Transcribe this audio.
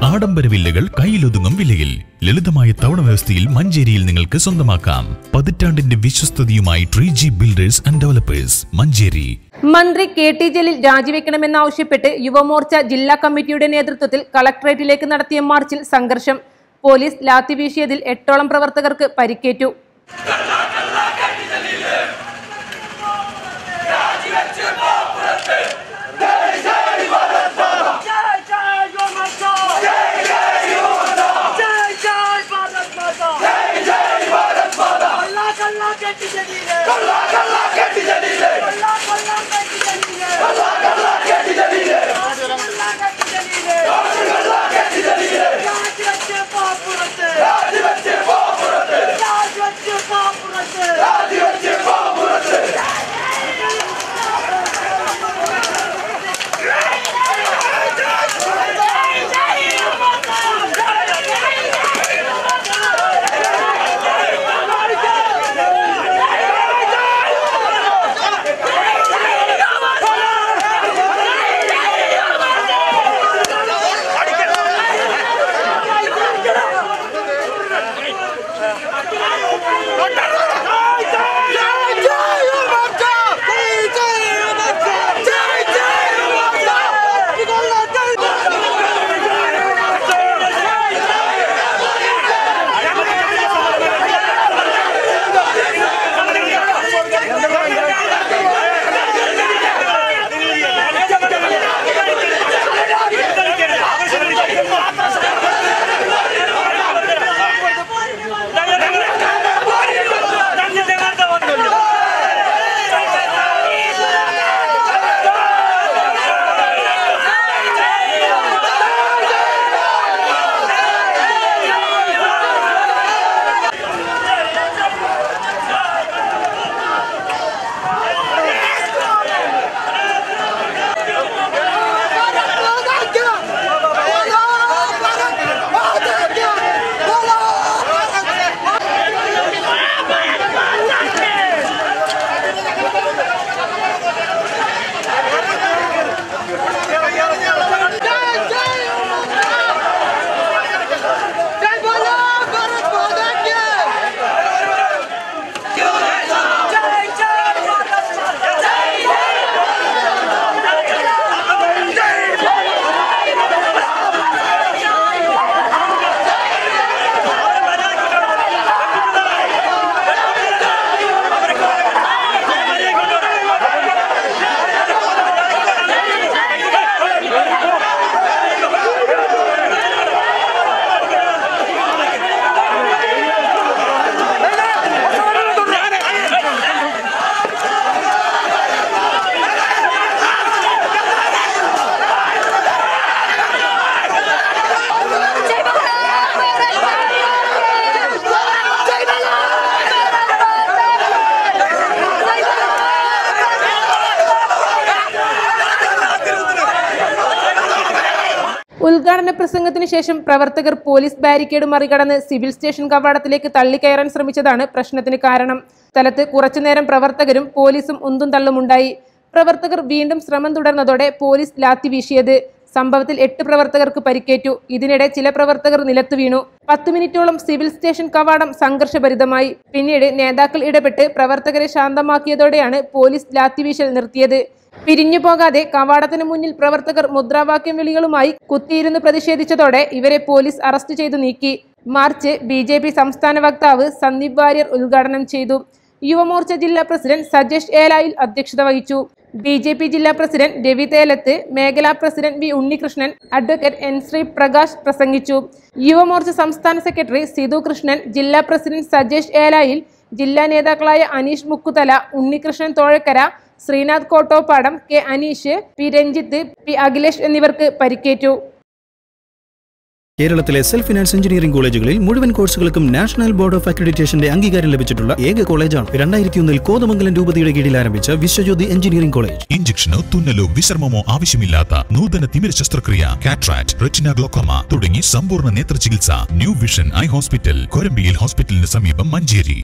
ആഡംബര വില്ലകൾ കയ്യിലൊതുങ്ങും വിലയിൽ ലളിതമായ തവണ വ്യവസ്ഥയിൽ മഞ്ചേരിയിൽ നിങ്ങൾക്ക് സ്വന്തമാക്കാം പതിറ്റാണ്ടിന്റെ വിശ്വസ്തതയുമായി tree G builders and developers Manjeri മന്ത്രി കെ ടി ജലീൽ രാജിവെക്കണമെന്നാവശ്യപ്പെട്ട് യുവമോർച്ച ജില്ലാ കമ്മിറ്റിയുടെ നേതൃത്വത്തിൽ കളക്ടറേറ്റിലേക്ക് നടത്തിയ മാർച്ചിൽ സംഘർഷം പോലീസ് ലാത്തി വീശിയതിൽ എട്ടോളം പ്രവർത്തകർക്ക് പരിക്കേറ്റു जय जय यो माता जय जय यो माता जय जय भारत माता जय जय भारत माता अल्लाह कल्ला के जलीले अल्लाह कल्ला के जलीले अल्लाह कल्ला के जलीले अल्लाह कल्ला के जलीले अल्लाह के जलीले अल्लाह के जलीले राज बच्चे पापुरते राज बच्चे पापुरते राज बच्चे पापुरते राज बच्चे पापुरते ഉദ്ഘാടന പ്രസംഗത്തിന് ശേഷം പ്രവർത്തകർ പോലീസ് ബാരിക്കേഡ് മറികടന്ന് സിവിൽ സ്റ്റേഷൻ കവാടത്തിലേക്ക് തള്ളിക്കയറാൻ ശ്രമിച്ചതാണ് പ്രശ്നത്തിന് കാരണം സ്ഥലത്ത് കുറച്ചുനേരം പ്രവർത്തകരും പോലീസും ഉന്തും തള്ളുമുണ്ടായി പ്രവർത്തകർ വീണ്ടും ശ്രമം തുടർന്നതോടെ പോലീസ് ലാത്തി വീശിയത് സംഭവത്തിൽ എട്ട് പ്രവർത്തകർക്ക് പരിക്കേറ്റു ഇതിനിടെ ചില പ്രവർത്തകർ നിലത്തു വീണു പത്ത് മിനിറ്റോളം സിവിൽ സ്റ്റേഷൻ കവാടം സംഘർഷഭരിതമായി പിന്നീട് നേതാക്കൾ ഇടപെട്ട് പ്രവർത്തകരെ ശാന്തമാക്കിയതോടെയാണ് പോലീസ് ലാത്തിവീശൽ നിർത്തിയത് പിരിഞ്ഞു പോകാതെ കവാടത്തിന് മുന്നിൽ പ്രവർത്തകർ മുദ്രാവാക്യം വിളികളുമായി കുത്തിയിരുന്ന് പ്രതിഷേധിച്ചതോടെ ഇവരെ പോലീസ് അറസ്റ്റ് ചെയ്തു നീക്കി മാർച്ച് ബി ജെ പി സംസ്ഥാന വക്താവ് സന്ദീപ് വാര്യർ ഉദ്ഘാടനം ചെയ്തു യുവമോർച്ച ജില്ലാ പ്രസിഡന്റ് സജേഷ് ഏലായിൽ അധ്യക്ഷത വഹിച്ചു ബി ജെ പി ജില്ലാ പ്രസിഡന്റ് രവി തേലത്ത് മേഖലാ president V Unnikrishnan advocate N Sree Prakash പ്രസംഗിച്ചു യുവമോർച്ച സംസ്ഥാന സെക്രട്ടറി സിധു കൃഷ്ണൻ ജില്ലാ പ്രസിഡന്റ് സജേഷ് ഏലായിൽ ജില്ലാ നേതാക്കളായ Aneesh Mukkuthala Unnikrishnan Thozhakkara Sreenath Kottopadam K Aneesh P Ranjith P Akhilesh എന്നിവർക്ക് പരിക്കേറ്റു കേരളത്തിലെ സെൽഫ് ഫിനാൻസ് എഞ്ചിനീയറിംഗ് കോളേജുകളിൽ മുഴുവൻ കോഴ്സുകൾക്കും നാഷണൽ ബോർഡ് ഓഫ് അക്രഡിറ്റേഷന്റെ അംഗീകാരം ലഭിച്ചിട്ടുള്ള ഏക കോളേജാണ് രണ്ടായിരത്തി ഒന്നിൽ കോതമംഗലം രൂപതയുടെ കീഴിൽ ആരംഭിച്ച വിശ്വജ്യോതി എഞ്ചിനീയറിംഗ് കോളേജ് ഇഞ്ചക്ഷനോ തുന്നലോ വിശ്രമമോ ആവശ്യമില്ലാത്ത നൂതന തിമിര ശസ്ത്രക്രിയ കാട്രാക്ട് റെറ്റിന ഗ്ലോക്കോമ തുടങ്ങി സമ്പൂർണ്ണ നേത്ര ചികിത്സ ന്യൂ വിഷൻ ഐ ഹോസ്പിറ്റൽ കൊരമ്പിയിൽ ഹോസ്പിറ്റലിന് സമീപം മഞ്ചേരി